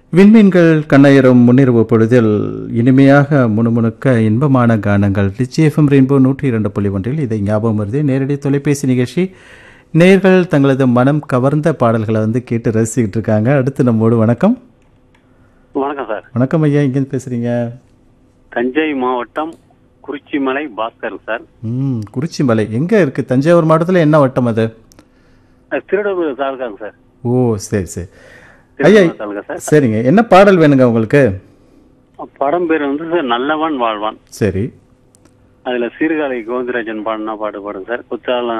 விண்மீன்கள் கண்ணயரும் முன்னிரவு பொழுதில் இனிமையாக முணுமுணுக்க இன்பமான கானங்கள் டிச்சிஎஃப்எம் ரெயின்போ நூற்றி இரண்டு புள்ளி ஒன்றில் இதை ஞாபகம் வருது நேரடி தொலைபேசி நிகழ்ச்சி நேர்கள் தங்களது மனம் கவர்ந்த பாடல்களை வந்து கேட்டு ரசிச்சுக்கிட்டு இருக்காங்க அடுத்து நம்மோடு வணக்கம் வணக்கம் சார் வணக்கம் ஐயா எங்கேருந்து பேசுறீங்க தஞ்சை மாவட்டம் குறிச்சிமலை பாஸ்கர் சார் ம் குறிச்சி மலை எங்கே இருக்குது தஞ்சாவூர் மாவட்டத்தில் என்ன வட்டம் அது அஹ் திருடூர் தாலுகாங்க சார் ஓ சரி சரி ஐயா திருடூர் தாலுகா சார் சரிங்க என்ன பாடல் வேணுங்க உங்களுக்கு படம் பேர் வந்து சார் நல்லவன் வாழ்வான் சரி அதுல சீர்காழி கோவிந்தராஜன் பாடினா பாடு பாடுங்க சார் குத்தாலம்